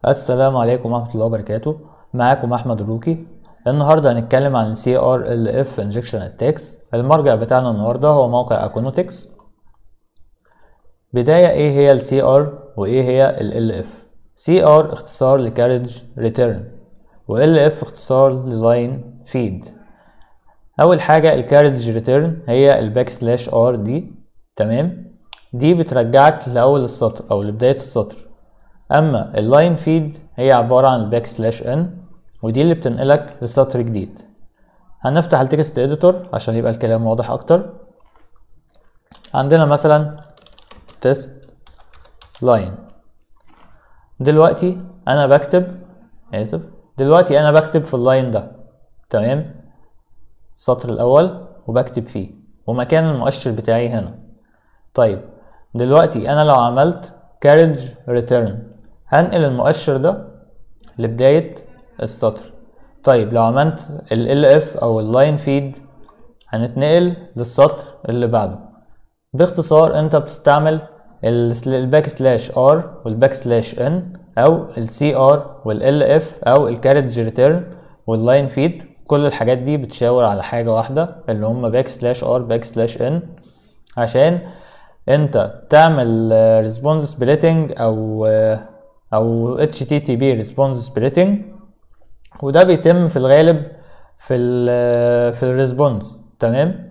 السلام عليكم ورحمة الله وبركاته معاكم أحمد الروكي النهاردة هنتكلم عن CRLF Injection Attacks المرجع بتاعنا النهاردة هو موقع Aconotix بداية ايه هي ال CR وايه هي ال LF CR اختصار ل Carriage Return و LF اختصار ل Line Feed أول حاجة ال Carriage Return هي ال Backslash R دي تمام دي بترجعك لأول السطر أو لبداية السطر اما اللاين فيد هي عبارة عن الباك سلاش ان ودي اللي بتنقلك لسطر جديد هنفتح التكست اديتور عشان يبقى الكلام واضح اكتر عندنا مثلا تيست لاين دلوقتي انا بكتب اسف دلوقتي انا بكتب في اللاين ده تمام السطر الاول وبكتب فيه ومكان المؤشر بتاعي هنا طيب دلوقتي انا لو عملت carriage return هنقل المؤشر ده لبداية السطر طيب لو عملت ال LF او اللاين فيد هنتنقل للسطر اللي بعده باختصار انت بتستعمل الباك سلاش R والباك سلاش N او ال CR وال LF او الكاريج ريتيرن واللاين فيد كل الحاجات دي بتشاور على حاجة واحدة اللي هم باك سلاش R باك سلاش N عشان انت تعمل ريسبونس سبليتنج او او اتش تي تي بي ريسبونس سبليتنج وده بيتم في الغالب في ال في الريسبونس تمام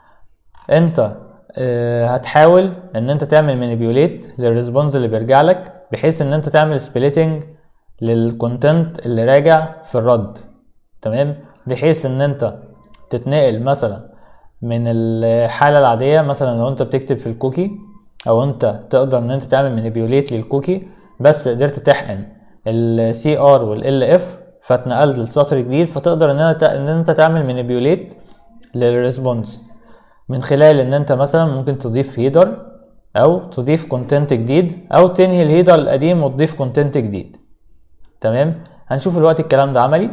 انت هتحاول ان انت تعمل مانيبيوليت للريسبونس اللي بيرجع لك بحيث ان انت تعمل سبليتنج للكونتنت اللي راجع في الرد تمام بحيث ان انت تتنقل مثلا من الحاله العاديه مثلا لو انت بتكتب في الكوكي او انت تقدر ان انت تعمل مانيبيوليت للكوكي بس قدرت تحقن السي ار والال اف فاتنقلت لسطر جديد فتقدر ان انت ان انت تعمل مانيبيوليت للريسبونس من خلال ان انت مثلا ممكن تضيف هيدر او تضيف كونتنت جديد او تنهي الهيدر القديم وتضيف كونتنت جديد تمام هنشوف الوقت الكلام ده عملي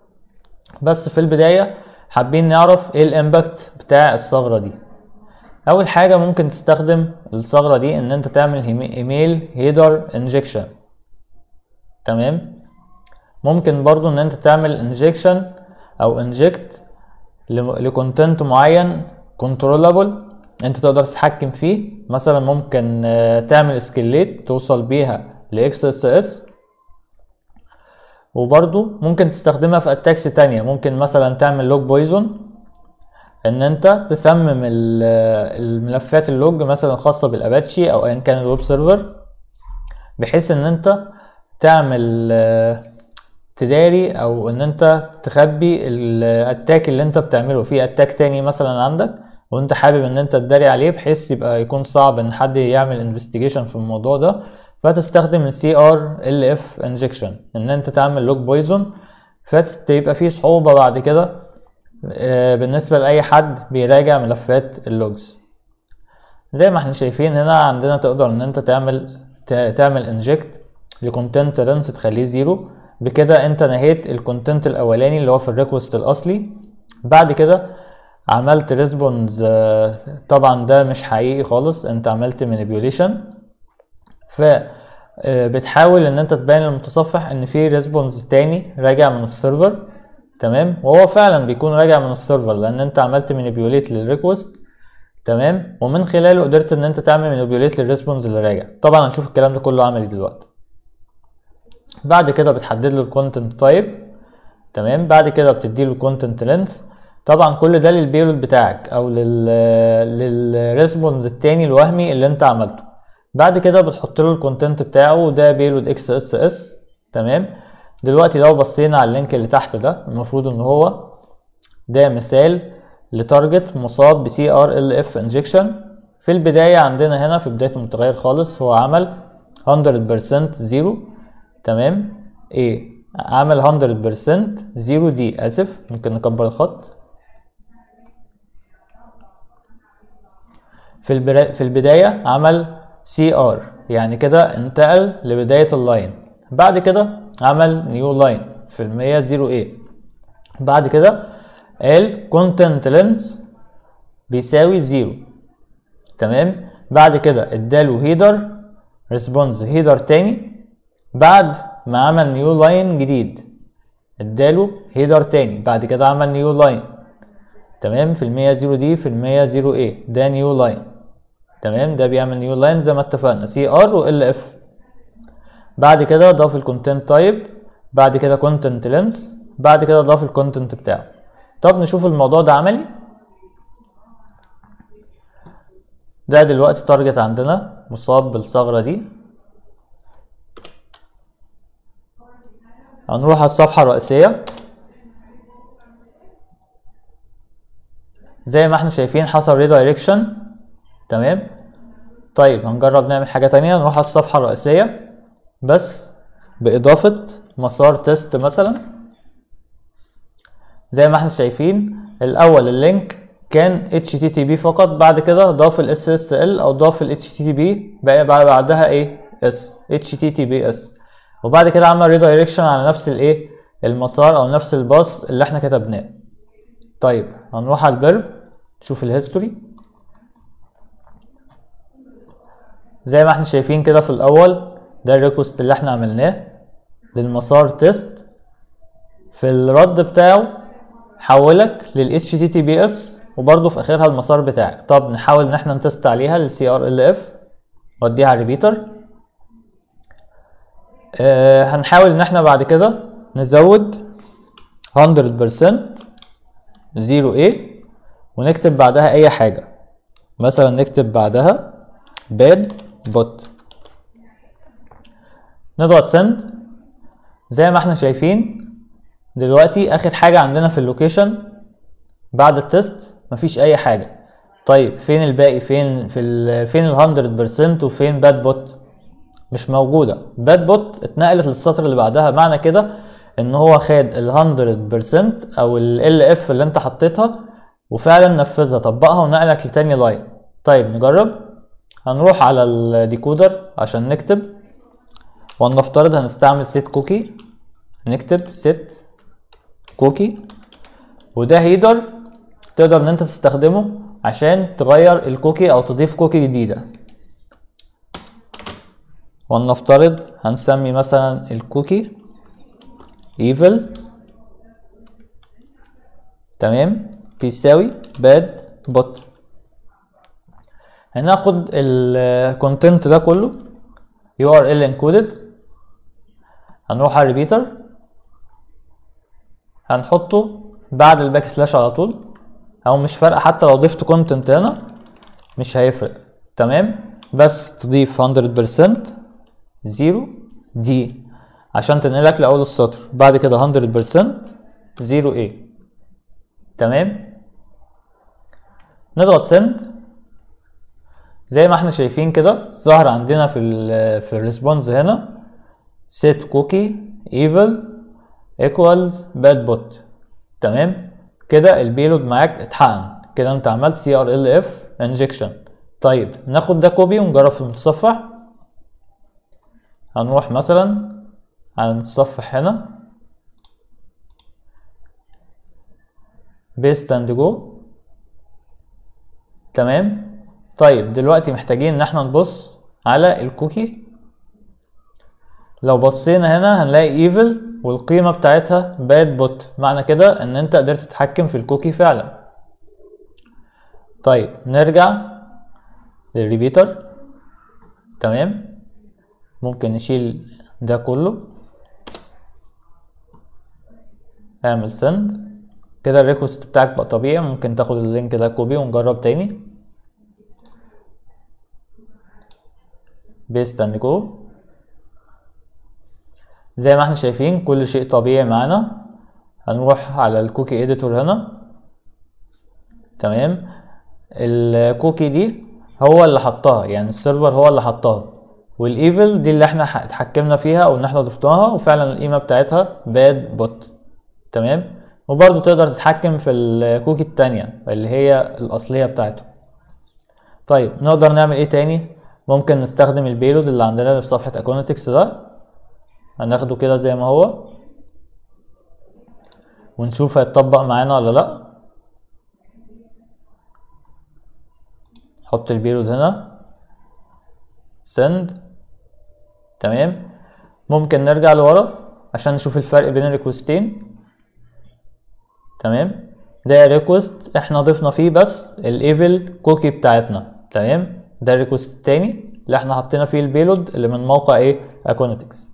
بس في البدايه حابين نعرف ايه الامباكت بتاع الثغرة دي اول حاجة ممكن تستخدم الثغرة دي ان انت تعمل ايميل هيدر انجكشن تمام ممكن برضو ان انت تعمل انجكشن او انجكت لكونتنت معين كنترولابل انت تقدر تتحكم فيه مثلا ممكن تعمل سكيليت توصل بيها لاكس اس اس وبرضو ممكن تستخدمها في اتاكس تانية ممكن مثلا تعمل لوج بويزون ان انت تسمم الملفات اللوج مثلا خاصة بالاباتشي او ايا كان الويب سيرفر بحيث ان انت تعمل تداري او ان انت تخبي الاتاك اللي انت بتعمله في اتاك تاني مثلا عندك وانت حابب ان انت تداري عليه بحيث يبقى يكون صعب ان حد يعمل انفستيجيشن في الموضوع ده فتستخدم ال CRLF injection ان انت تعمل لوج بويزون فتبقى فيه صعوبة بعد كده بالنسبة لأي حد بيراجع ملفات اللوجز زي ما احنا شايفين هنا عندنا تقدر ان انت تعمل تعمل انجكت لكونتنت لينس تخليه زيرو بكده انت نهيت الكونتنت الاولاني اللي هو في الريكوست الاصلي بعد كده عملت ريسبونز طبعا ده مش حقيقي خالص انت عملت مانيبيوليشن ف بتحاول ان انت تبين للمتصفح ان في ريسبونس تاني راجع من السيرفر تمام وهو فعلا بيكون راجع من السيرفر لان انت عملت مانيبيوليت للريكوست تمام ومن خلاله قدرت ان انت تعمل مانيبيوليت للريسبونس اللي راجع طبعا هنشوف الكلام ده كله عملي دلوقتي بعد كده بتحدد له الكونتنت تايب تمام بعد كده بتدي له الكونتنت لينث طبعا كل ده للبيلود بتاعك او لل للريسبونس التاني الوهمي اللي انت عملته بعد كده بتحط له الكونتنت بتاعه وده بيلود اكس اس اس تمام دلوقتي لو بصينا على اللينك اللي تحت ده المفروض ان هو ده مثال لتارجت مصاب بسي ار ال اف انجكشن في البداية عندنا هنا في بداية المتغير خالص هو عمل 100% زيرو تمام ايه عمل 100% زيرو دي اسف ممكن نكبر الخط في البداية في البداية عمل سي ار يعني كده انتقل لبداية اللاين بعد كده عمل نيو لاين في المية زيرو ايه بعد كده قال content length بيساوي زيرو تمام بعد كده اداله هيدر ريسبونس هيدر تاني بعد ما عمل نيو لاين جديد اداله هيدر تاني بعد كده عمل نيو لاين تمام في المية زيرو دي في المية زيرو ايه ده نيو لاين تمام ده بيعمل نيو لاين زي ما اتفقنا سي ار و ال اف بعد كده ضاف الكونتنت تايب بعد كده كونتنت لينس بعد كده ضاف الكونتنت بتاعه طب نشوف الموضوع ده عملي ده دلوقتي تارجت عندنا مصاب بالثغرة دي هنروح على الصفحة الرئيسية زي ما احنا شايفين حصل ريدايركشن تمام طيب هنجرب نعمل حاجة تانية نروح على الصفحة الرئيسية بس بإضافة مسار تيست مثلا زي ما احنا شايفين الأول اللينك كان HTTP فقط بعد كده ضاف ال SSL أو ضاف ال HTTP بقى بعدها ايه اس HTTPS وبعد كده عمل ريدايركشن على نفس الايه المسار أو نفس الباص اللي احنا كتبناه طيب هنروح على البرب نشوف الهيستوري زي ما احنا شايفين كده في الاول ده الريكوست اللي احنا عملناه للمسار تيست في الرد بتاعه حولك لل HTTPS وبرضه في اخرها المسار بتاعك طب نحاول ان احنا نتست عليها لل CRLF وديها على الريبيتر آه هنحاول ان احنا بعد كده نزود 100% 0 A ونكتب بعدها اي حاجة مثلا نكتب بعدها bad bot نضغط send زي ما احنا شايفين دلوقتي اخر حاجة عندنا في اللوكيشن بعد التست مفيش اي حاجة طيب فين الباقي فين في ال فين ال 100% وفين باد بوت مش موجودة باد بوت اتنقلت للسطر اللي بعدها معنى كده ان هو خد ال 100% او ال اف اللي انت حطيتها وفعلا نفذها طبقها ونقلك لتاني لاين طيب نجرب هنروح على الديكودر عشان نكتب ولنفترض هنستعمل سيت كوكي نكتب سيت كوكي وده هيدر تقدر ان انت تستخدمه عشان تغير الكوكي او تضيف كوكي جديدة ولنفترض هنسمي مثلا الكوكي evil تمام بيساوي باد بوت هناخد الكونتنت ده كله URL encoded هنروح على الريبيتر هنحطه بعد الباك سلاش على طول او مش فارقه حتى لو ضفت كونتنت هنا مش هيفرق تمام بس تضيف 100% 0 دي عشان تنقلك لاول السطر بعد كده 100% 0 a تمام نضغط سند زي ما احنا شايفين كده ظهر عندنا في ال في الريسبونس هنا set cookie evil equals bad bot تمام كده البيلود معاك اتحقن كده انت عملت CRLF injection طيب ناخد ده كوبي ونجرب في المتصفح هنروح مثلا على المتصفح هنا بيست اند جو تمام طيب دلوقتي محتاجين ان احنا نبص على الكوكي لو بصينا هنا هنلاقي ايفل والقيمة بتاعتها باد بوت معنى كده ان انت قدرت تتحكم في الكوكي فعلا طيب نرجع للريبيتر تمام ممكن نشيل ده كله اعمل سند كده الريكوست بتاعك بقى طبيعي ممكن تاخد اللينك ده كوبي ونجرب تاني بيست اند جو زي ما احنا شايفين كل شيء طبيعي معانا هنروح على الكوكي اديتور هنا تمام الكوكي دي هو اللي حطها يعني السيرفر هو اللي حطها والايفل دي اللي احنا اتحكمنا فيها او ان احنا ضفناها وفعلا القيمه بتاعتها باد بوت تمام وبرضو تقدر تتحكم في الكوكي التانية اللي هي الاصليه بتاعته طيب نقدر نعمل ايه تاني ممكن نستخدم البيلود اللي عندنا في صفحه اكونتكس ده هناخده كده زي ما هو ونشوف هيتطبق معانا ولا لا نحط البيلود هنا send تمام ممكن نرجع لورا عشان نشوف الفرق بين الريكوستين تمام ده ريكوست احنا ضفنا فيه بس الايفل كوكي بتاعتنا تمام ده الريكوست التاني اللي احنا حطينا فيه البيلود اللي من موقع ايه اكونتكس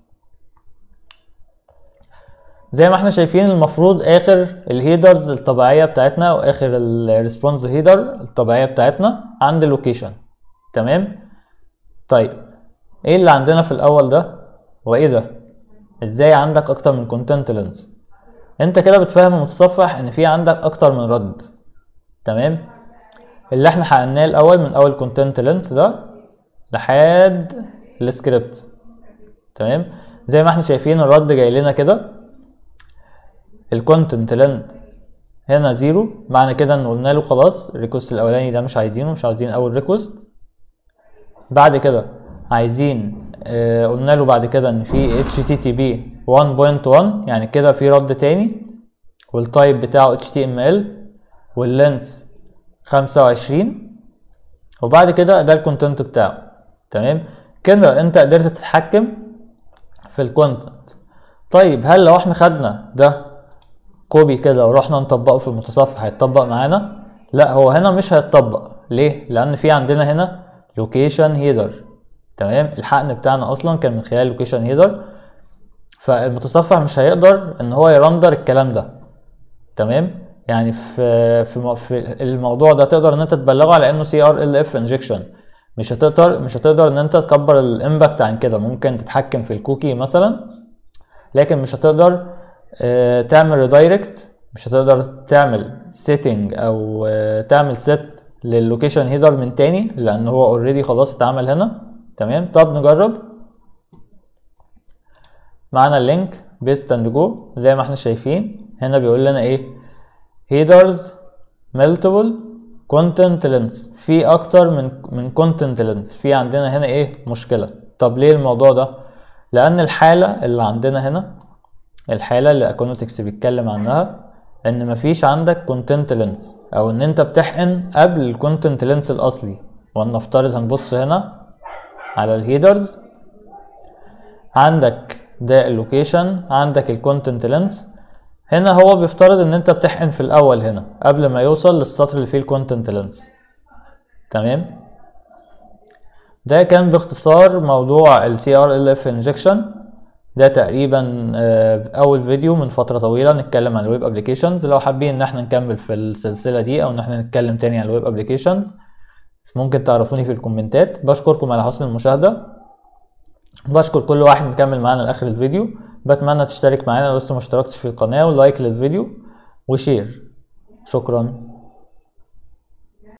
زي ما احنا شايفين المفروض اخر الهيدرز الطبيعيه بتاعتنا واخر الريسبونس هيدر الطبيعيه بتاعتنا عند اللوكيشن تمام طيب ايه اللي عندنا في الاول ده وايه ده ازاي عندك اكتر من كونتنت لينس انت كده بتفهم المتصفح ان في عندك اكتر من رد تمام اللي احنا حققناه الاول من اول كونتنت لينس ده لحد السكريبت تمام زي ما احنا شايفين الرد جاي لنا كده الكونتنت لينث هنا زيرو معنى كده ان قلنا له خلاص الريكوست الاولاني ده مش عايزينه مش عايزين اول ريكوست بعد كده عايزين آه قلنا له بعد كده ان في HTTP 1.1 يعني كده في رد تاني والتايب بتاعه HTML واللينس 25 وبعد كده ده الكونتنت بتاعه تمام كده انت قدرت تتحكم في الكونتنت طيب هل لو احنا خدنا ده كوبي كده ورحنا نطبقه في المتصفح هيتطبق معانا لا هو هنا مش هيتطبق ليه لان في عندنا هنا لوكيشن هيدر تمام الحقن بتاعنا اصلا كان من خلال لوكيشن هيدر فالمتصفح مش هيقدر ان هو يرندر الكلام ده تمام يعني في في في الموضوع ده تقدر ان انت تبلغه على انه سي ار ال اف انجكشن مش هتقدر مش هتقدر ان انت تكبر الامباكت عن كده ممكن تتحكم في الكوكي مثلا لكن مش هتقدر آه، تعمل ريدايركت مش هتقدر تعمل سيتنج او آه، تعمل سيت لللوكيشن هيدر من تاني لان هو اوريدي خلاص اتعمل هنا تمام طب نجرب معانا اللينك بيست اند جو زي ما احنا شايفين هنا بيقول لنا ايه هيدرز ملتيبل كونتنت لينس في اكتر من من كونتنت لينس في عندنا هنا ايه مشكله طب ليه الموضوع ده لان الحاله اللي عندنا هنا الحاله اللي اكونوتكس بيتكلم عنها ان مفيش عندك كونتنت لينس او ان انت بتحقن قبل الكونتنت لينس الاصلي ولنفترض هنبص هنا على الهيدرز عندك ده اللوكيشن عندك الكونتنت لينس هنا هو بيفترض ان انت بتحقن في الاول هنا قبل ما يوصل للسطر اللي فيه الكونتنت لينس تمام ده كان باختصار موضوع ال CRLF injection ده تقريبا آه، اول فيديو من فتره طويله نتكلم عن الويب ابلكيشنز لو حابين ان احنا نكمل في السلسله دي او ان احنا نتكلم تاني عن الويب ابلكيشنز ممكن تعرفوني في الكومنتات بشكركم على حسن المشاهده بشكر كل واحد مكمل معانا لاخر الفيديو بتمنى تشترك معانا لو لسه ما اشتركتش في القناه ولايك للفيديو وشير شكرا